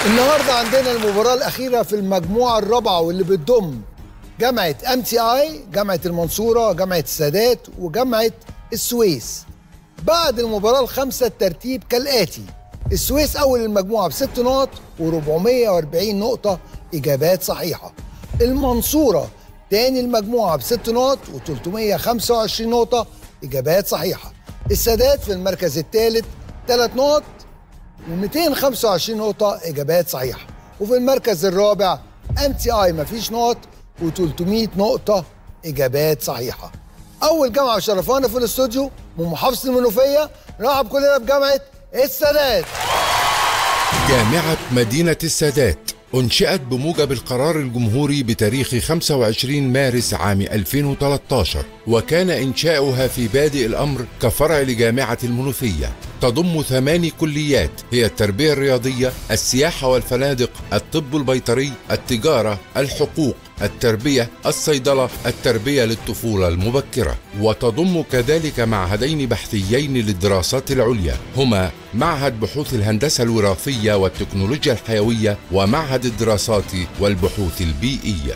النهارده عندنا المباراة الأخيرة في المجموعة الرابعة واللي بتضم جامعة ام تي اي، جامعة المنصورة، جامعة السادات وجامعة السويس. بعد المباراة الخامسة الترتيب كالآتي: السويس أول المجموعة بست نقط و440 نقطة إجابات صحيحة. المنصورة تاني المجموعة بست نقط و325 نقطة إجابات صحيحة. السادات في المركز الثالث ثلاث نقط و225 نقطة إجابات صحيحة وفي المركز الرابع ام تي اي مفيش نقط و300 نقطة إجابات صحيحة أول جامعة شرفانا في الاستوديو من محافظة المنوفية نرحب كلنا بجامعة السادات جامعة مدينة السادات أنشئت بموجب القرار الجمهوري بتاريخ 25 مارس عام 2013 وكان إنشاؤها في بادئ الأمر كفرع لجامعة المنوفية تضم ثماني كليات هي التربية الرياضية السياحة والفنادق الطب البيطري التجارة الحقوق التربية الصيدلة التربية للطفولة المبكرة وتضم كذلك معهدين بحثيين للدراسات العليا هما معهد بحوث الهندسة الوراثية والتكنولوجيا الحيوية ومعهد الدراسات والبحوث البيئية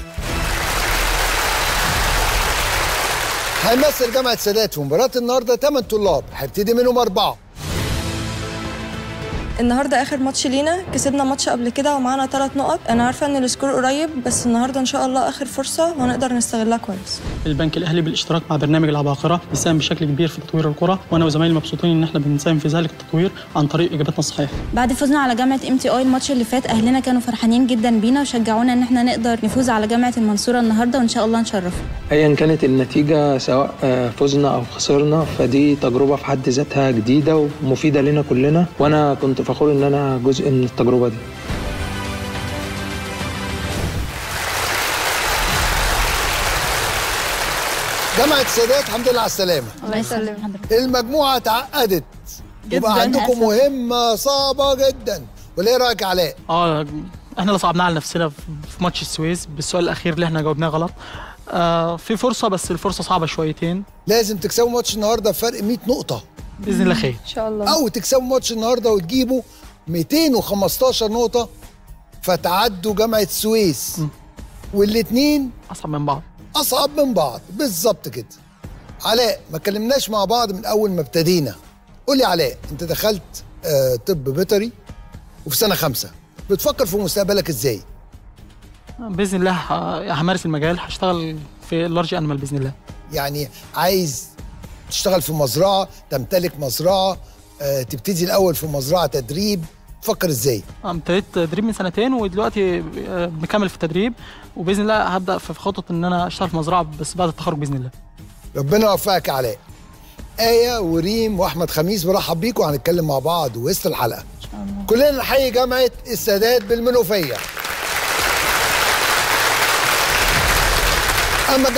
هيمثل جامعة السادات في مباراة النهاردة 8 طلاب هيبتدي منهم أربعة النهارده اخر ماتش لينا كسبنا ماتش قبل كده ومعانا ثلاث نقط انا عارفه ان السكور قريب بس النهارده ان شاء الله اخر فرصه وهنقدر نستغلها كويس البنك الاهلي بالاشتراك مع برنامج العباقره بيساهم بشكل كبير في تطوير القرى وانا وزمايلي مبسوطين ان احنا بنساهم في ذلك التطوير عن طريق اجاباتنا الصحيحه بعد فوزنا على جامعه ام تي اي الماتش اللي فات اهلنا كانوا فرحانين جدا بينا وشجعونا ان احنا نقدر نفوز على جامعه المنصوره النهارده وان شاء الله نشرفها ايا كانت النتيجه سواء آه، فزنا او خسرنا فدي تجربه في حد ذاتها جديده ومفيده لنا كلنا وانا كنت فخور ان انا جزء من التجربه دي جامعة السادات الحمد لله على السلامة الله يسلمك المجموعة اتعقدت يبقى جداً عندكم آسف. مهمة صعبة جدا ولا ايه رأيك يا علاء؟ اه احنا اللي صعبناه على نفسنا في في ماتش السويس بالسؤال الاخير اللي احنا جاوبناه غلط آه في فرصه بس الفرصه صعبه شويتين لازم تكسبوا ماتش النهارده بفرق 100 نقطة باذن الله خير ان شاء الله أو تكسبوا ماتش النهارده وتجيبوا 215 نقطة فتعدوا جامعة السويس والاتنين اصعب من بعض أصعب من بعض بالظبط كده علاء ما كلمناش مع بعض من أول ما ابتدينا قول لي علاء أنت دخلت آه طب بيطري وفي سنة خمسة بتفكر في مستقبلك إزاي؟ باذن الله ه- همارس المجال هشتغل في اللارج انيمال باذن الله يعني عايز تشتغل في مزرعة تمتلك مزرعة آه تبتدي الأول في مزرعة تدريب تفكر إزاي؟ آه، ابتديت تدريب من سنتين ودلوقتي آه، مكمل في التدريب وباذن الله هبدا في في خطه ان انا اشتغل في مزرعه بس بعد التخرج باذن الله ربنا يوفقك يا علاء آية وريم وأحمد خميس برحب بيكم وهنتكلم مع بعض وسط الحلقة كلنا نحيي جامعة السادات بالمنوفية أما